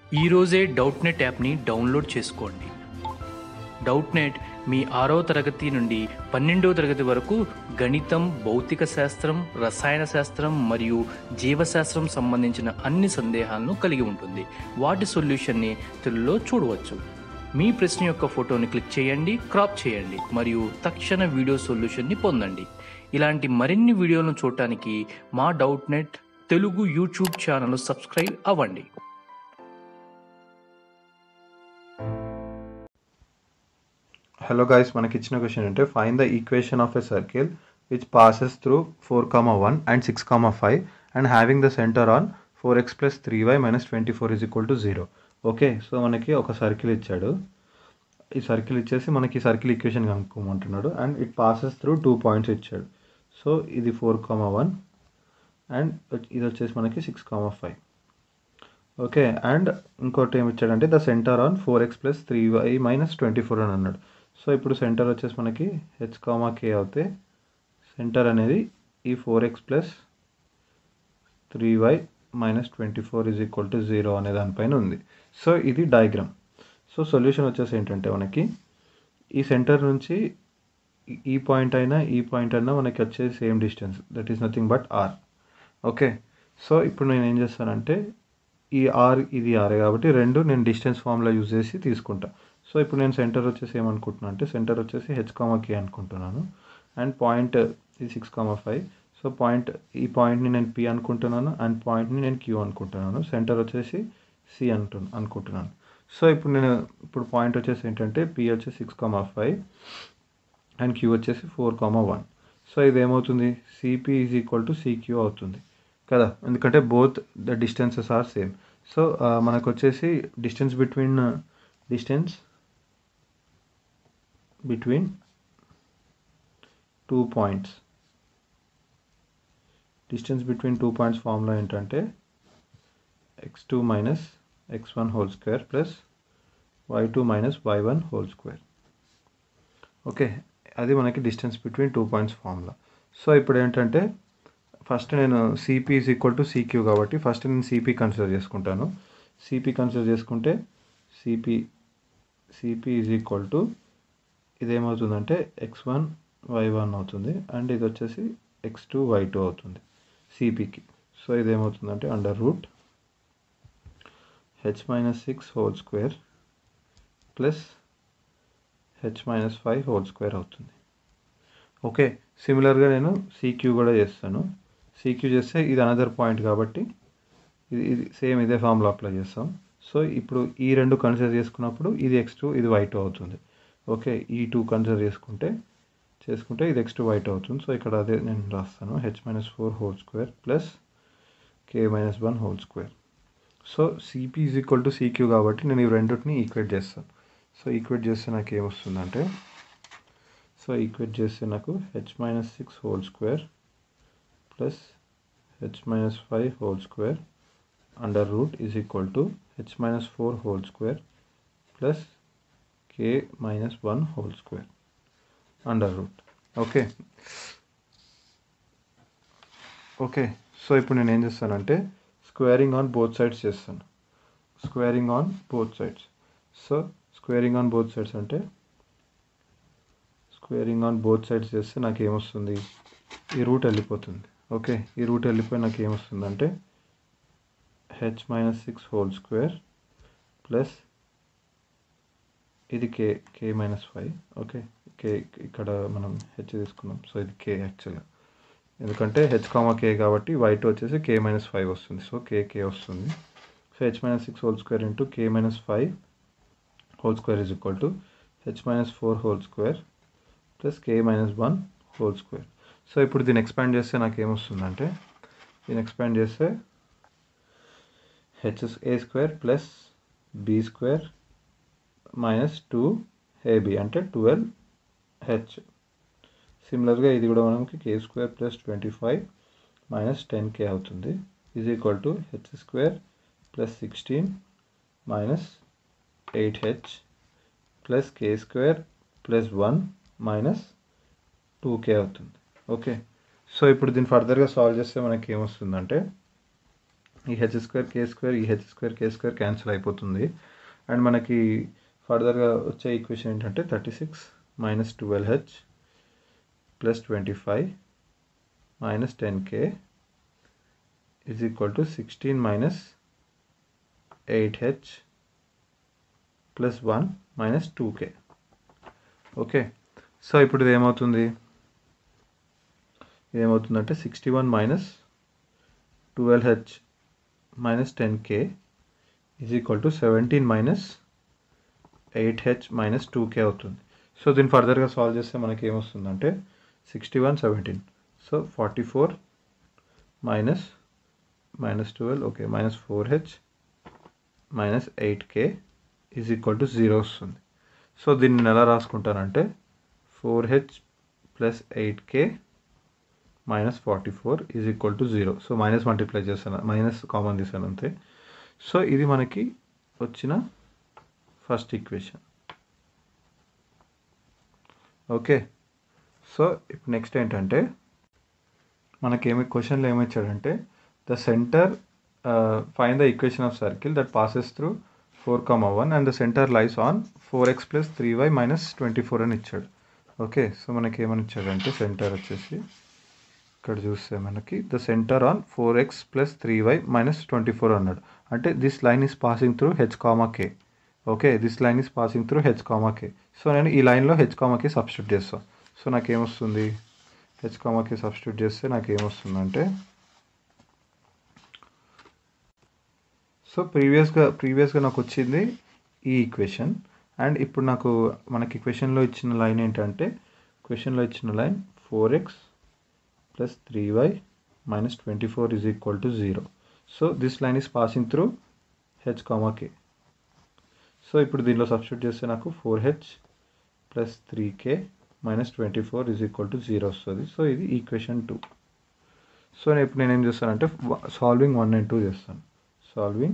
ఈరోజే Doubtnut యాప్ని download చేసుకోండి డౌట్ నెట్ మీ ఆరో తరగతి నుండి పన్నెండవ తరగతి వరకు గణితం భౌతిక శాస్త్రం రసాయన శాస్త్రం మరియు జీవశాస్త్రం సంబంధించిన అన్ని సందేహాలను కలిగి ఉంటుంది వాటి సొల్యూషన్ని తెలుగులో చూడవచ్చు మీ ప్రశ్న యొక్క ఫోటోని క్లిక్ చేయండి క్రాప్ చేయండి మరియు తక్షణ వీడియో సొల్యూషన్ని పొందండి ఇలాంటి మరిన్ని వీడియోలను చూడటానికి మా Doubtnut Telugu YouTube channel subscribe అవ్వండి హలో గైస్ మనకి ఇచ్చిన క్వశ్చన్ అంటే find the equation of a circle which passes through four comma one and six comma five and having the centre on four x plus three y minus twenty four is equal to zero okay so మనకి ఒక circle ఇచ్చాడు ఈ circle ఇచ్చేసి మనకి circle equation కనుక్కోమంటున్నాడు and it passes through two points ఇచ్చాడు so ఇది four comma one and ఇది వచ్చేసి మనకి six comma five okay and ఇంకోటి ఏమి ఇచ్చాడంటే the centre on four x plus three y minus twenty four అని అన్నాడు సో ఇప్పుడు సెంటర్ వచ్చేసి మనకి హెచ్ కామా కే అవుతే సెంటర్ అనేది ఈ four x plus three y minus twenty four is equal to zero అనే దానిపైన ఉంది సో ఇది డయాగ్రామ్ సో సొల్యూషన్ వచ్చేసి ఏంటంటే మనకి ఈ సెంటర్ నుంచి ఈ పాయింట్ అయినా ఈ పాయింట్ అయినా మనకి వచ్చేది same distance that is nothing but R okay so ఇప్పుడు నేను ఏం చేస్తానంటే ఈ ఆర్ ఇది ఆర్ కాబట్టి రెండు నేను డిస్టెన్స్ ఫార్ములా యూజ్ చేసి తీసుకుంటా సో ఇప్పుడు నేను సెంటర్ వచ్చేసి ఏమనుకుంటున్నాను అంటే సెంటర్ వచ్చేసి హెచ్ కామా కే అనుకుంటున్నాను అండ్ పాయింట్ ఇది six comma five so point ఈ పాయింట్ని నేను పి అనుకుంటున్నాను అండ్ పాయింట్ని నేను క్యూ అనుకుంటున్నాను సెంటర్ వచ్చేసి సి అంటు అనుకుంటున్నాను సో ఇప్పుడు నేను ఇప్పుడు పాయింట్ వచ్చేసి ఏంటంటే పి వచ్చేసి six comma five and Q వచ్చేసి ఫోర్ కామా వన్ సో ఇది ఏమవుతుంది CP is equal to CQ అవుతుంది కదా ఎందుకంటే both the distances are same so మనకు వచ్చేసి distance between distance between two points distance between two points formula ఏంటంటే x two minus x one whole square plus y two minus y one whole square okay అది మనకి distance between two points formula so ఇప్పుడు ఏంటంటే first నేను CP is equal to CQ కాబట్టి first నేను CP consider చేసుకుంటాను CP consider చేసుకుంటే CP CP is equal to ఇదేమవుతుందంటే ఎక్స్ వన్ వై వన్ అవుతుంది అండ్ ఇది వచ్చేసి ఎక్స్ టూ వై టూ అవుతుంది సిపికి సో ఇదేమవుతుందంటే under root H minus six whole square plus H minus five whole square అవుతుంది ఓకే సిమిలర్గా నేను సీక్యూ కూడా చేస్తాను సీక్యూ చేస్తే ఇది అనదర్ పాయింట్ కాబట్టి ఇది ఇది సేమ్ ఇదే ఫార్ములా అప్లై చేస్తాం సో ఇప్పుడు ఈ రెండు కన్సిడర్ చేసుకున్నప్పుడు ఇది ఎక్స్ టూ ఇది వై టూ అవుతుంది ఓకే ఈ టూ కన్సిడర్ చేసుకుంటే చేసుకుంటే ఇది ఎక్స్ టూ వై టూ అవుతుంది సో ఇక్కడ అదే నేను రాస్తాను H minus four whole square plus K minus one whole square so CP is equal to CQ కాబట్టి నేను ఈ రెండింటిని ఈక్వేట్ చేస్తాను సో ఈక్వేట్ చేస్తే నాకు ఏమొస్తుందంటే సో ఈక్వేట్ చేస్తే నాకు H minus six whole square plus H minus five whole square under root is equal to H minus four whole square plus K minus one whole square under root okay okay so ఇప్పుడు నేను ఏం చేస్తానంటే squaring on both sides చేస్తాను squaring on both sides so squaring on both sides అంటే squaring on both sides చేస్తే నాకు ఏమొస్తుంది ఈ రూట్ వెళ్ళిపోతుంది ఓకే ఈ రూట్ వెళ్ళిపోయి నాకు ఏమొస్తుంది అంటే H minus six whole square plus ఇది K K minus five okay K ఇక్కడ మనం హెచ్ తీసుకున్నాం సో ఇది కే యాక్చువల్గా ఎందుకంటే హెచ్ కామా కే కాబట్టి వైట్ వచ్చేసి కే మైనస్ ఫైవ్ వస్తుంది సో కే కే వస్తుంది so H minus six whole square into K minus five whole square is equal to H minus four whole square plus K minus one whole square so ఇప్పుడు దీన్ని expand చేస్తే నాకు ఏమొస్తుందంటే దీన్ని expand చేస్తే H A square plus B square minus two AB అంటే twelve H సిమిలర్గా ఇది కూడా మనకి K square plus twenty five minus ten K అవుతుంది is equal to H square plus sixteen minus eight H plus K square plus one minus two K అవుతుంది okay so ఇప్పుడు దీన్ని ఫర్దర్గా సాల్వ్ చేస్తే మనకి ఏమొస్తుందంటే ఈ హెచ్ స్క్వేర్ కే స్క్వేర్ ఈ H square K square cancel అయిపోతుంది అండ్ మనకి ఫర్దర్గా వచ్చే ఈక్వేషన్ ఏంటంటే thirty six minus twelve H plus twenty five minus ten K is equal to sixteen minus eight H plus one minus two K okay so ఇప్పుడు ఇది ఏమవుతుంది ఇది ఏమవుతుందంటే sixty one minus twelve H minus ten K is equal to seventeen minus eight H minus two K అవుతుంది so దీన్ని ఫర్దర్గా solve చేస్తే మనకి ఏమొస్తుందంటే sixty one seventeen so forty four minus minus twelve okay minus four H minus eight K is equal to zero వస్తుంది so దీన్ని నేను ఎలా రాసుకుంటానంటే four H plus eight K minus forty four is equal to zero so minus multiply చేస్తాను minus common తీసాను అంతే so ఇది మనకి వచ్చిన ఫస్ట్ ఈక్వేషన్ ఓకే సో ఇప్పుడు నెక్స్ట్ ఏంటంటే మనకేమి క్వశ్చన్లో ఏమిచ్చాడంటే the centre fine the equation of circle that passes through four comma one and the centre lies on four x plus three y minus twenty four అని ఇచ్చాడు okay so మనకి ఏమని ఇచ్చాడంటే సెంటర్ వచ్చేసి ఇక్కడ చూస్తే మనకి the centre on four x plus three y minus twenty four అన్నాడు అంటే this line is passing through H comma K okay this line is passing through H comma K so నేను ఈ లైన్లో హెచ్ కామా కే సబ్స్టిట్యూట్ చేస్తాను so నాకేమొస్తుంది H comma K substitute చేస్తే నాకేమొస్తుందంటే so ప్రీవియస్గా ప్రీవియస్గా నాకు వచ్చింది ఈ ఈక్వేషన్ అండ్ ఇప్పుడు నాకు మనకి క్వశ్చన్లో ఇచ్చిన లైన్ ఏంటంటే క్వశ్చన్లో ఇచ్చిన line four x plus three y minus twenty four is equal to zero so this line is passing through H comma K so ఇప్పుడు దీనిలో సబ్స్టిట్యూట్ చేస్తే నాకు four H plus three K minus twenty four is equal to zero వస్తుంది so ఇది equation two so నేను ఇప్పుడు నేను ఏం చేస్తానంటే సాల్వింగ్ వన్ అండ్ టూ చేస్తాను solving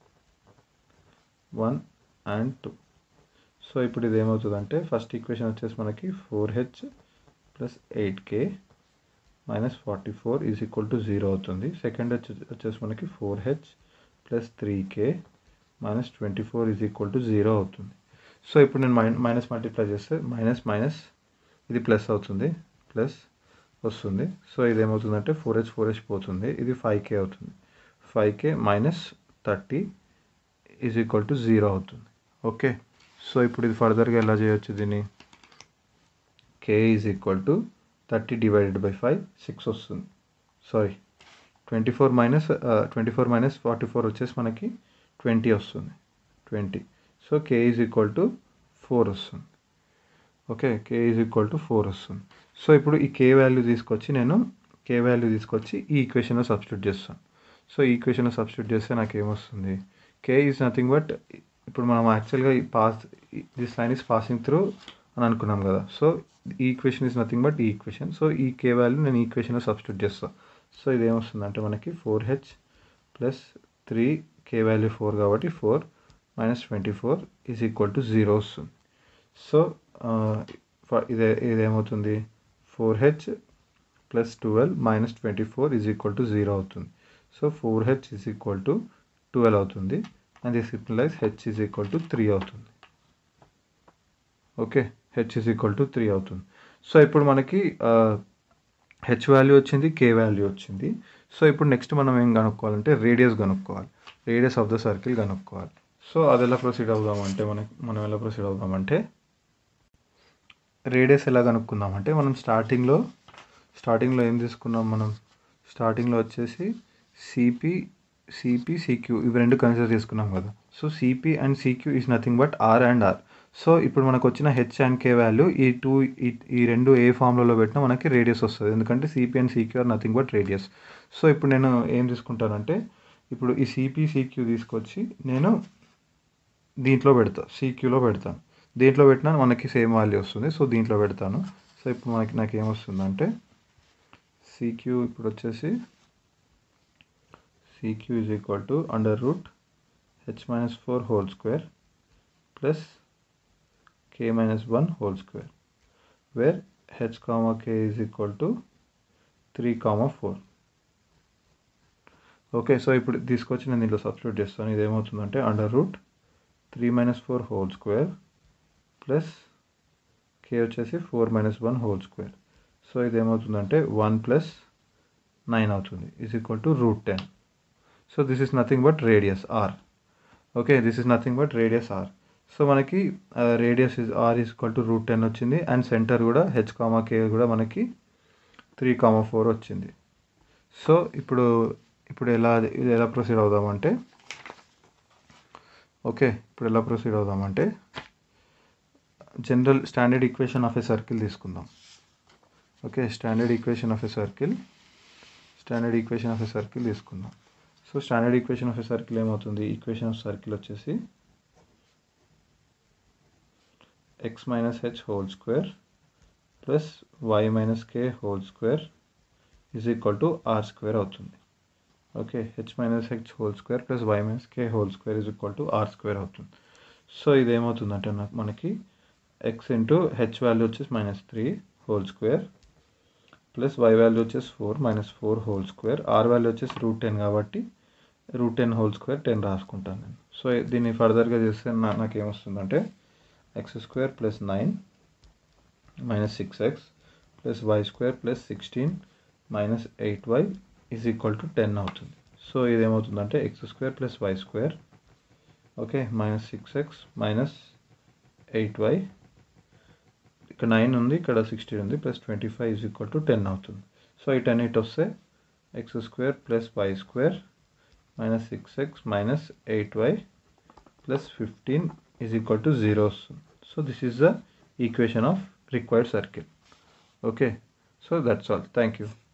one and two so ఇప్పుడు ఇది ఏమవుతుందంటే ఫస్ట్ ఈక్వేషన్ వచ్చేసి మనకి four H plus eight K minus forty four is equal to zero అవుతుంది సెకండ్ వచ్చి వచ్చేసి మనకి four H plus three K minus twenty four is equal to zero అవుతుంది సో ఇప్పుడు నేను మైన్ మైనస్ మల్టిప్లై చేస్తే మైనస్ మైనస్ ఇది ప్లస్ అవుతుంది ప్లస్ వస్తుంది సో ఇది ఏమవుతుందంటే ఫోర్ హెచ్ ఫోర్ హెచ్ పోతుంది ఇది ఫైవ్ కే అవుతుంది five K minus thirty is equal to zero అవుతుంది ఓకే సో ఇప్పుడు ఇది ఫర్దర్గా ఎలా చేయొచ్చు దీన్ని K is equal to thirty divided by five six వస్తుంది sorry twenty four minus twenty four minus forty four వచ్చేసి మనకి ట్వంటీ వస్తుంది twenty so K is equal to four వస్తుంది okay K is equal to four వస్తుంది so ఇప్పుడు ఈ K value తీసుకొచ్చి నేను కే వాల్యూ తీసుకొచ్చి ఈ ఈక్వేషన్లో సబ్స్టిట్యూట్ చేస్తాను సో ఈ ఈక్వేషన్లో సబ్స్టిట్యూట్ చేస్తే నాకు ఏమొస్తుంది కే ఈజ్ నథింగ్ బట్ ఇప్పుడు మనం యాక్చువల్గా ఈ pass this line is passing through అని అనుకున్నాం కదా సో ఈ ఈక్వేషన్ ఈజ్ నథింగ్ బట్ ఈ ఈక్వేషన్ సో ఈ కే వాల్యూ నేను ఈక్వేషన్లో సబ్స్టిట్యూట్ చేస్తాను సో ఇది ఏమొస్తుందంటే మనకి four H plus three k value four కాబట్టి four minus twenty four is equal to zero వస్తుంది సో ఇదే ఇదేమవుతుంది four H plus twelve minus twenty four is equal to zero అవుతుంది so four h is equal to twelve అవుతుంది and this implies h is equal to three అవుతుంది okay h is equal to three అవుతుంది so ఇప్పుడు మనకి h value వచ్చింది k value వచ్చింది so ఇప్పుడు next మనం ఏం కనుక్కోవాలంటే రేడియస్ కనుక్కోవాలి రేడియస్ ఆఫ్ ద సర్కిల్ కనుక్కోవాలి సో అది ఎలా ప్రొసీడ్ అవుదామంటే మనకి మనం ఎలా ప్రొసీడ్ అవుదామంటే రేడియస్ ఎలా కనుక్కుందామంటే మనం స్టార్టింగ్లో స్టార్టింగ్లో ఏం తీసుకున్నాం మనం స్టార్టింగ్లో వచ్చేసి సిపి సిపి సిక్యూ ఇవి రెండు కన్సిడర్ చేసుకున్నాం కదా so CP and CQ is nothing but r and r so ఇప్పుడు మనకు వచ్చిన హెచ్ అండ్ కే వాల్యూ ఈ టూ ఈ రెండు ఏ ఫామ్లలో పెట్టినా మనకి రేడియస్ వస్తుంది ఎందుకంటే CP and CQ are nothing but radius so ఇప్పుడు నేను ఏం తీసుకుంటానంటే ఇప్పుడు ఈ సిపి సిక్యూ తీసుకొచ్చి నేను దీంట్లో పెడతా సిక్యూలో పెడతాను దీంట్లో పెట్టినా మనకి సేమ్ వాల్యూ వస్తుంది సో దీంట్లో పెడతాను సో ఇప్పుడు మనకి నాకు ఏమొస్తుందంటే సిక్యూ ఇప్పుడు వచ్చేసి CQ is equal to under root H minus four whole square plus K minus one whole square where h comma k is equal to three comma four okay so ఇప్పుడు తీసుకొచ్చి నేను దీంట్లో సబ్స్టిట్యూట్ చేస్తాను ఇది ఏమవుతుందంటే under root three minus four whole square plus k వచ్చేసి four minus one whole square so ఇది ఏమవుతుందంటే వన్ ప్లస్ నైన్ అవుతుంది is equal to root ten so this is nothing but radius r okay this is nothing but radius r so మనకి radius is r is equal to root ten వచ్చింది and centre కూడా h comma k కూడా మనకి three comma four వచ్చింది so ఇప్పుడు ఇప్పుడు ఎలా ఇది ఎలా ప్రొసీడ్ అవుదామంటే ఓకే ఇప్పుడు ఎలా ప్రొసీడ్ అవుదామంటే general standard equation of a circle తీసుకుందాం okay standard equation of a circle standard equation of a circle తీసుకుందాం so standard equation of a circle ఏమవుతుంది ఈక్వేషన్ ఆఫ్ సర్కిల్ వచ్చేసి x minus h whole square plus y minus k whole square is equal to r square అవుతుంది okay h minus h whole square plus y minus k whole square is equal to r square అవుతుంది so ఇది ఏమవుతుందంటే నాకు మనకి x into h value వచ్చేసి minus three whole square plus y value వచ్చేసి four minus four whole square r value వచ్చేసి root ten కాబట్టి root ten whole square ten రాసుకుంటాను నేను సో దీన్ని ఫర్దర్గా చేస్తే నా నాకు ఏమొస్తుందంటే x square plus nine minus six x plus y square plus sixteen minus eight y is equal to ten అవుతుంది సో ఇది ఏమవుతుందంటే x square plus y square okay minus six x minus eight y ఇక్కడ nine ఉంది ఇక్కడ sixteen ఉంది plus twenty five is equal to ten అవుతుంది so ఈ ten ఇట్ వస్తే x square plus y square minus six x minus eight y plus fifteen is equal to zero వస్తుంది so this is the equation of required circle okay so that's all thank you